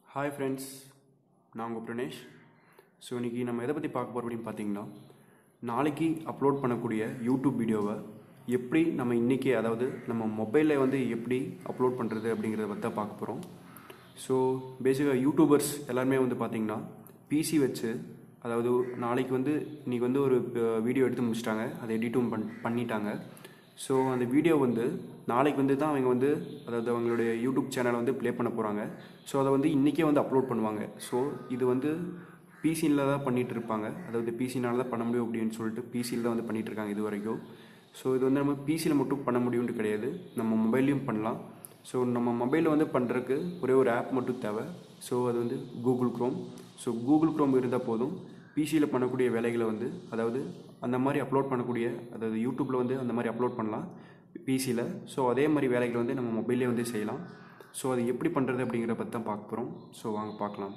hi friends நான் உங்கள் Pranesh so இன்றைக்கி நம்ம எதை பற்றி பார்க்க போகிறோம் அப்படின்னு பார்த்தீங்கன்னா நாளைக்கு அப்லோட் பண்ணக்கூடிய யூடியூப் வீடியோவை எப்படி நம்ம இன்றைக்கி அதாவது நம்ம மொபைலில் வந்து எப்படி அப்லோட் பண்ணுறது அப்படிங்கிறத பற்றி தான் பார்க்க போகிறோம் ஸோ பேசிக்காக யூடியூபர்ஸ் எல்லாருமே வந்து பார்த்திங்கன்னா பிசி வச்சு அதாவது நாளைக்கு வந்து இன்றைக்கி வந்து ஒரு வீடியோ எடுத்து முடிச்சிட்டாங்க அதை எடிட்டும் பண் பண்ணிட்டாங்க ஸோ அந்த வீடியோ வந்து நாளைக்கு வந்து தான் அவங்க வந்து அதாவது அவங்களுடைய யூடியூப் சேனலை வந்து ப்ளே பண்ண போகிறாங்க ஸோ அதை வந்து இன்றைக்கே வந்து அப்லோட் பண்ணுவாங்க ஸோ இது வந்து பிசியில் தான் பண்ணிகிட்டு இருப்பாங்க அதாவது பிசினால தான் பண்ண முடியும் அப்படின்னு சொல்லிட்டு பிசியில் தான் வந்து பண்ணிகிட்டு இருக்காங்க இது வரைக்கும் ஸோ இது வந்து நம்ம பிசியில் மட்டும் பண்ண முடியும்னு கிடையாது நம்ம மொபைல்லையும் பண்ணலாம் ஸோ நம்ம மொபைலில் வந்து பண்ணுறதுக்கு ஒரே ஒரு ஆப் மட்டும் தேவை ஸோ அது வந்து Google Chrome so Google Chrome இருந்தால் போதும் பிசியில் பண்ணக்கூடிய வேலைகளை வந்து அதாவது அந்த மாதிரி அப்லோட் பண்ணக்கூடிய அதாவது யூடியூப்பில் வந்து அந்த மாதிரி அப்லோட் பண்ணலாம் பிசியில் ஸோ அதே மாதிரி வேலைகளை வந்து நம்ம மொபைல்லே வந்து செய்யலாம் ஸோ அது எப்படி பண்ணுறது அப்படிங்கிற பற்றி தான் பார்க்க போகிறோம் ஸோ வாங்க பார்க்கலாம்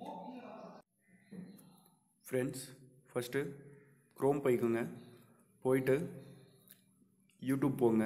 ஃப்ரெண்ட்ஸ் ஃபஸ்ட்டு க்ரோம் போய்க்குங்க போயிட்டு யூடியூப் போங்க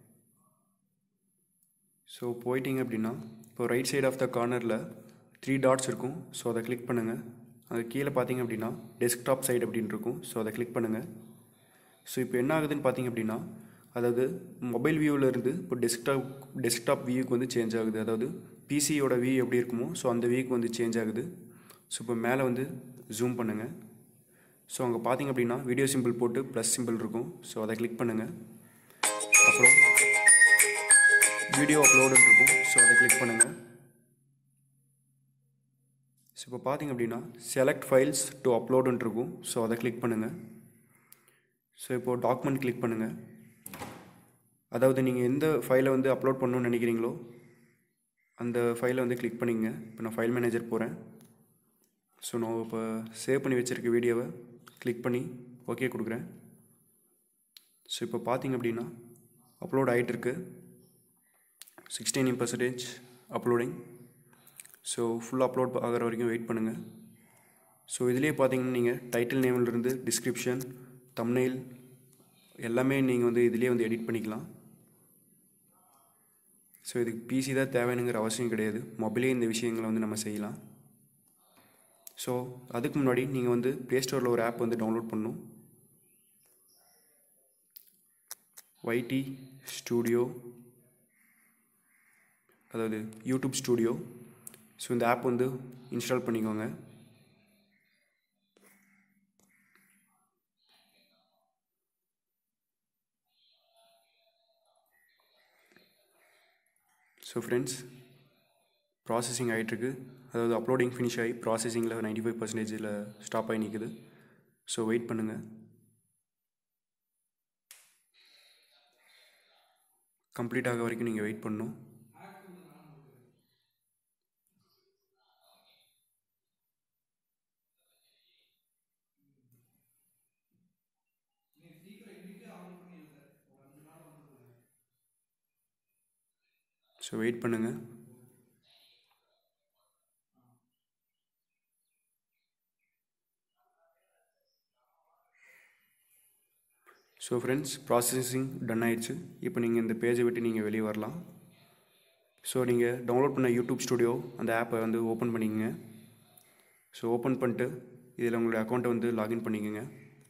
ஸோ போயிட்டீங்க அப்படின்னா இப்போ ரைட் சைடு ஆஃப் த கார்னரில் த்ரீ டாட்ஸ் இருக்கும் ஸோ அதை கிளிக் பண்ணுங்கள் அது கீழே பார்த்தீங்க அப்படின்னா டெஸ்க்டாப் சைடு அப்படின்னு இருக்கும் ஸோ அதை கிளிக் பண்ணுங்கள் ஸோ இப்போ என்ன ஆகுதுன்னு பார்த்தீங்க அப்படின்னா அதாவது மொபைல் வியூவில் இருந்து இப்போ டெஸ்க்டாப் டெஸ்க்டாப் வியூக்கு வந்து சேஞ்ச் ஆகுது அதாவது பிசியோட வியூ எப்படி இருக்குமோ ஸோ அந்த வியூக்கு வந்து சேஞ்ச் ஆகுது ஸோ இப்போ மேலே வந்து ஜூம் பண்ணுங்கள் ஸோ அங்கே பார்த்தீங்க அப்படின்னா வீடியோ சிம்பிள் போட்டு ப்ளஸ் சிம்பிள் இருக்கும் ஸோ அதை கிளிக் பண்ணுங்கள் அப்புறம் வீடியோ அப்லோடுன்னு இருக்கும் ஸோ அதை கிளிக் பண்ணுங்கள் ஸோ இப்போ பார்த்தீங்க அப்படின்னா செலக்ட் ஃபைல்ஸ் டு அப்லோடுன்னு இருக்கும் ஸோ அதை கிளிக் பண்ணுங்கள் ஸோ இப்போது டாக்குமெண்ட் கிளிக் பண்ணுங்கள் அதாவது நீங்கள் எந்த ஃபைலை வந்து அப்லோட் பண்ணணும்னு நினைக்கிறீங்களோ அந்த ஃபைலை வந்து கிளிக் பண்ணிங்க இப்போ நான் ஃபைல் மேனேஜர் போகிறேன் ஸோ நான் இப்போ சேவ் பண்ணி வச்சுருக்க வீடியோவை கிளிக் பண்ணி ஓகே கொடுக்குறேன் ஸோ இப்போ பார்த்தீங்க அப்படின்னா அப்லோட் ஆகிட்டுருக்கு sixteen percentage uploading so full upload ஆகிற வரைக்கும் வெயிட் பண்ணுங்கள் ஸோ இதுலேயே பார்த்தீங்கன்னா நீங்கள் டைட்டில் நேம்லேருந்து டிஸ்கிரிப்ஷன் தம்னெயில் எல்லாமே நீங்கள் வந்து இதுலேயே வந்து எடிட் பண்ணிக்கலாம் ஸோ இதுக்கு பிசி தான் தேவைனுங்கிற அவசியம் கிடையாது மொபைலே இந்த விஷயங்களை வந்து நம்ம செய்யலாம் ஸோ அதுக்கு முன்னாடி நீங்கள் வந்து ப்ளே ஸ்டோரில் ஒரு ஆப் வந்து டவுன்லோட் பண்ணணும் ஒய்டி ஸ்டூடியோ அதாவது யூடியூப் ஸ்டூடியோ ஸோ இந்த ஆப் வந்து இன்ஸ்டால் பண்ணிக்கோங்க ஸோ ஃப்ரெண்ட்ஸ் ப்ராசஸிங் ஆகிட்டுருக்கு அதாவது அப்லோடிங் ஃபினிஷ் ஆகி ப்ராசஸிங்கில் நைன்டி ஃபைவ் பர்சன்டேஜில் ஸ்டாப் ஆகி நிற்குது ஸோ வெயிட் பண்ணுங்கள் கம்ப்ளீட் ஆக வரைக்கும் நீங்கள் வெயிட் பண்ணணும் ஸோ வெயிட் பண்ணுங்கள் ஸோ ஃப்ரெண்ட்ஸ் ப்ராசஸிங் டன் ஆயிடுச்சு இப்போ நீங்கள் இந்த பேஜை விட்டு நீங்கள் வெளியே வரலாம் ஸோ நீங்கள் டவுன்லோட் பண்ண யூடியூப் ஸ்டுடியோ அந்த ஆப்பை வந்து ஓப்பன் பண்ணிக்கங்க ஸோ ஓப்பன் பண்ணிட்டு இதில் உங்களுடைய அக்கௌண்ட்டை வந்து லாகின் பண்ணிக்கோங்க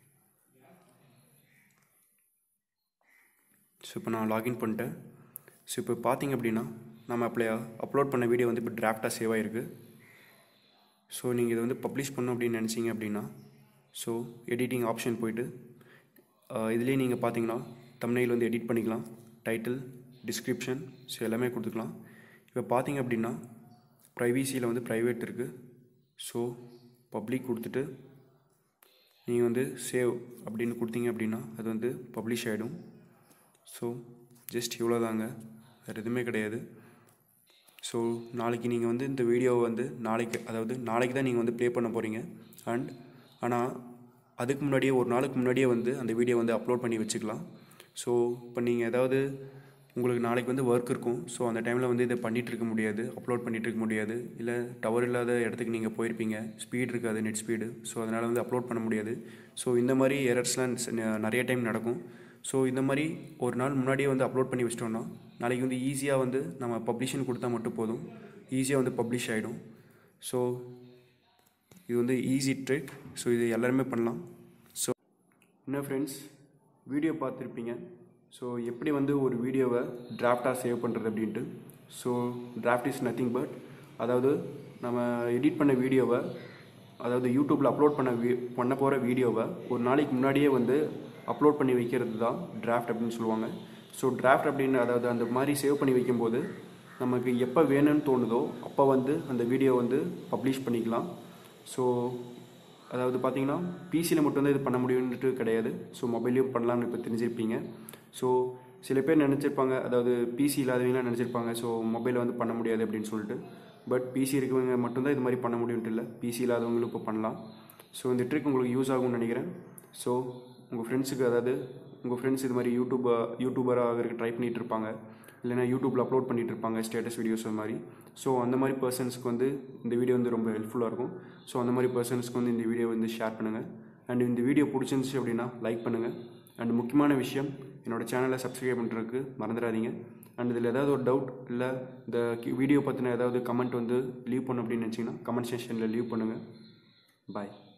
ஸோ இப்போ நான் லாகின் பண்ணிட்டேன் ஸோ இப்போ பார்த்தீங்க அப்படின்னா நம்ம அப்ளை அப்லோட் பண்ண வீடியோ வந்து இப்போ டிராஃப்டாக சேவ் ஆகிருக்கு ஸோ நீங்கள் இதை வந்து பப்ளிஷ் பண்ணணும் அப்படின்னு நினச்சிங்க அப்படின்னா ஸோ எடிட்டிங் ஆப்ஷன் போயிட்டு இதுலேயே நீங்கள் பார்த்தீங்கன்னா தமிழில் வந்து எடிட் பண்ணிக்கலாம் டைட்டில் டிஸ்கிரிப்ஷன் ஸோ எல்லாமே கொடுத்துக்கலாம் இப்போ பார்த்தீங்க அப்படின்னா ப்ரைவேசியில் வந்து ப்ரைவேட் இருக்குது ஸோ பப்ளிக் கொடுத்துட்டு நீங்கள் வந்து சேவ் அப்படின்னு கொடுத்தீங்க அப்படின்னா அது வந்து பப்ளிஷ் ஆகிடும் ஸோ ஜஸ்ட் இவ்வளோ தாங்க வேறு எதுவுமே கிடையாது ஸோ நாளைக்கு நீங்கள் வந்து இந்த வீடியோவை வந்து நாளைக்கு அதாவது நாளைக்கு தான் நீங்கள் வந்து ப்ளே பண்ண போகிறீங்க அண்ட் ஆனால் அதுக்கு முன்னாடியே ஒரு நாளுக்கு முன்னாடியே வந்து அந்த வீடியோ வந்து அப்லோட் பண்ணி வச்சுக்கலாம் ஸோ இப்போ நீங்கள் ஏதாவது உங்களுக்கு நாளைக்கு வந்து ஒர்க் இருக்கும் ஸோ அந்த டைமில் வந்து இதை பண்ணிகிட்டு இருக்க முடியாது அப்லோட் பண்ணிகிட்டு இருக்க முடியாது இல்லை டவர் இல்லாத இடத்துக்கு நீங்கள் போயிருப்பீங்க ஸ்பீட் இருக்காது நெட் ஸ்பீடு ஸோ அதனால் வந்து அப்லோட் பண்ண முடியாது ஸோ இந்த மாதிரி எரர்ஸ்லாம் நிறைய டைம் நடக்கும் ஸோ இந்த மாதிரி ஒரு நாள் முன்னாடியே வந்து அப்லோட் பண்ணி வச்சிட்டோம்னா நாளைக்கு வந்து ஈஸியாக வந்து நம்ம பப்ளிஷன் கொடுத்தா மட்டும் போதும் ஈஸியாக வந்து பப்ளிஷ் ஆகிடும் ஸோ இது வந்து ஈஸி ட்ரிக் ஸோ இது எல்லாருமே பண்ணலாம் ஸோ என்ன ஃப்ரெண்ட்ஸ் வீடியோ பார்த்துருப்பீங்க ஸோ எப்படி வந்து ஒரு வீடியோவை டிராஃப்டாக சேவ் பண்ணுறது அப்படின்ட்டு so draft is nothing but அதாவது நம்ம எடிட் பண்ண வீடியோவை அதாவது யூடியூப்பில் அப்லோட் பண்ண வீ பண்ண போகிற வீடியோவை ஒரு நாளைக்கு முன்னாடியே வந்து அப்லோட் பண்ணி வைக்கிறது தான் டிராஃப்ட் அப்படின்னு சொல்லுவாங்க ஸோ டிராஃப்ட் அப்படின்னு அதாவது அந்த மாதிரி சேவ் பண்ணி வைக்கும்போது நமக்கு எப்போ வேணும்னு தோணுதோ அப்போ வந்து அந்த வீடியோ வந்து பப்ளிஷ் பண்ணிக்கலாம் ஸோ அதாவது பார்த்தீங்கன்னா பிசியில் மட்டும்தான் இது பண்ண முடியும்ன்ட்டு கிடையாது ஸோ மொபைல்லையும் பண்ணலாம்னு இப்போ தெரிஞ்சிருப்பீங்க ஸோ சில பேர் நினச்சிருப்பாங்க அதாவது பிசி இல்லாதவங்களாம் நினச்சிருப்பாங்க ஸோ மொபைலில் வந்து பண்ண முடியாது அப்படின்னு சொல்லிட்டு பட் பிசி இருக்கவங்க மட்டும்தான் இது மாதிரி பண்ண முடியும்ட்டு இல்லை பிசி இல்லாதவங்களும் இப்போ பண்ணலாம் ஸோ இந்த ட்ரிக் உங்களுக்கு யூஸ் ஆகும்னு நினைக்கிறேன் ஸோ உங்கள் ஃப்ரெண்ட்ஸுக்கு அதாவது உங்கள் ஃப்ரெண்ட்ஸ் இது மாதிரி யூடியூப் யூடியூபராக ஆகிறதுக்கு ட்ரை பண்ணிகிட்டு இருப்பாங்க இல்லைனா யூடியூப்பில் அப்லோட் பண்ணிட்டு இருப்பாங்க ஸ்டேட்டஸ் வீடியோஸ் அது மாதிரி ஸோ அந்த மாதிரி பர்சன்ஸ்க்கு வந்து இந்த வீடியோ வந்து ரொம்ப ஹெல்ப்ஃபுல்லாக இருக்கும் ஸோ அந்த மாதிரி பர்சன்ஸ்க்கு வந்து இந்த வீடியோ வந்து ஷேர் பண்ணுங்கள் அண்ட் இந்த வீடியோ பிடிச்சிருந்துச்சி அப்படின்னா லைக் பண்ணுங்கள் அண்ட் முக்கியமான விஷயம் என்னோட சேனலை சப்ஸ்கிரைப் பண்ணுறதுக்கு மறந்துடாதீங்க அண்ட் இதில் ஏதாவது ஒரு டவுட் இல்லை இந்த வீடியோ பற்றின ஏதாவது கமெண்ட் வந்து லீவ் பண்ண அப்படின்னு நினச்சிங்கன்னா கமெண்ட் செக்ஷனில் லீவ் பண்ணுங்கள் பாய்